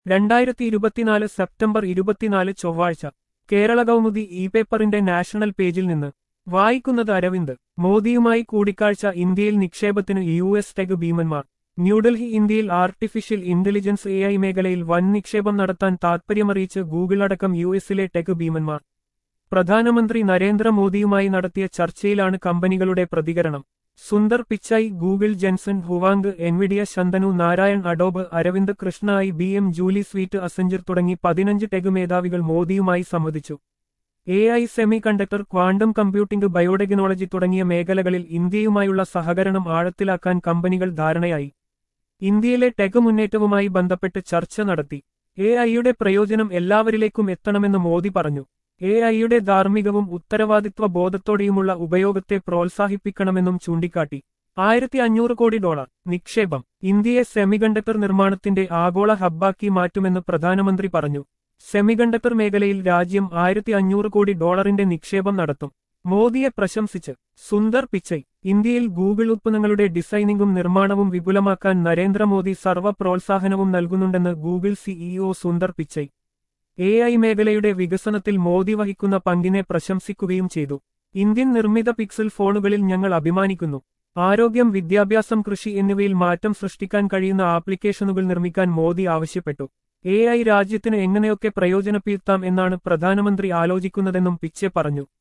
രണ്ടായിരത്തി ഇരുപത്തിനാല് സെപ്റ്റംബർ ഇരുപത്തിനാല് ചൊവ്വാഴ്ച കേരള കൗമുദി ഇ പേപ്പറിന്റെ നാഷണൽ പേജിൽ നിന്ന് വായിക്കുന്നത് അരവിന്ദ് മോദിയുമായി കൂടിക്കാഴ്ച ഇന്ത്യയിൽ നിക്ഷേപത്തിന് യു എസ് ടെക് ഭീമന്മാർ ന്യൂഡൽഹി ഇന്ത്യയിൽ ആർട്ടിഫിഷ്യൽ ഇന്റലിജൻസ് എ ഐ മേഖലയിൽ വൻ നിക്ഷേപം നടത്താൻ താൽപര്യമറിയിച്ച് ഗൂഗിൾ അടക്കം യു എസിലെ ടെക് ഭീമന്മാർ പ്രധാനമന്ത്രി നരേന്ദ്രമോദിയുമായി നടത്തിയ ചർച്ചയിലാണ് കമ്പനികളുടെ പ്രതികരണം Sundar Pichai Google Jensen Huang Nvidia Shantanu Narayen Adobe Arvind Krishna I B M Julie Sweet Accenture തുടങ്ങി പതിനഞ്ച് ടെക് മേധാവികൾ മോദിയുമായി സംവദിച്ചു A I semi conductor quantum computing biotechnology തുടങ്ങിയ മേഖലകളിൽ ഇന്ത്യയുമായുള്ള സഹകരണം ആഴത്തിലാക്കാൻ കമ്പനികൾ ധാരണയായി ഇന്ത്യയിലെ ടെക് മുന്നേറ്റവുമായി ബന്ധപ്പെട്ട് ചർച്ച നടത്തി എ ഐയുടെ പ്രയോജനം എല്ലാവരിലേക്കും എത്തണമെന്ന് മോദി പറഞ്ഞു എ ഐയുടെ ധാർമ്മികവും ഉത്തരവാദിത്വ ബോധത്തോടെയുമുള്ള ഉപയോഗത്തെ പ്രോത്സാഹിപ്പിക്കണമെന്നും ചൂണ്ടിക്കാട്ടി ആയിരത്തി അഞ്ഞൂറ് കോടി ഡോളർ നിക്ഷേപം ഇന്ത്യയെ സെമികണ്ടക്ടർ നിർമ്മാണത്തിന്റെ ആഗോള ഹബ്ബാക്കി മാറ്റുമെന്ന് പ്രധാനമന്ത്രി പറഞ്ഞു സെമികണ്ടക്ടർ മേഖലയിൽ രാജ്യം ആയിരത്തി അഞ്ഞൂറ് കോടി ഡോളറിന്റെ നിക്ഷേപം നടത്തും മോദിയെ പ്രശംസിച്ച് സുന്ദർ പിച്ചൈ ഇന്ത്യയിൽ ഗൂഗിൾ ഉത്പന്നങ്ങളുടെ ഡിസൈനിങ്ങും നിർമ്മാണവും വിപുലമാക്കാൻ നരേന്ദ്രമോദി സർവ്വ പ്രോത്സാഹനവും നൽകുന്നുണ്ടെന്ന് Google CEO Sundar Pichai A I മേഖലയുടെ വികസനത്തിൽ മോദി വഹിക്കുന്ന പങ്കിനെ പ്രശംസിക്കുകയും ചെയ്തു ഇന്ത്യൻ നിർമ്മിത പിക്സൽ ഫോണുകളിൽ ഞങ്ങൾ അഭിമാനിക്കുന്നു ആരോഗ്യം വിദ്യാഭ്യാസം കൃഷി എന്നിവയിൽ മാറ്റം സൃഷ്ടിക്കാൻ കഴിയുന്ന ആപ്ലിക്കേഷനുകൾ നിർമ്മിക്കാൻ മോദി ആവശ്യപ്പെട്ടു എ ഐ രാജ്യത്തിന് എങ്ങനെയൊക്കെ പ്രയോജനപ്പെടുത്താം എന്നാണ് പ്രധാനമന്ത്രി ആലോചിക്കുന്നതെന്നും പിച്ചെ പറഞ്ഞു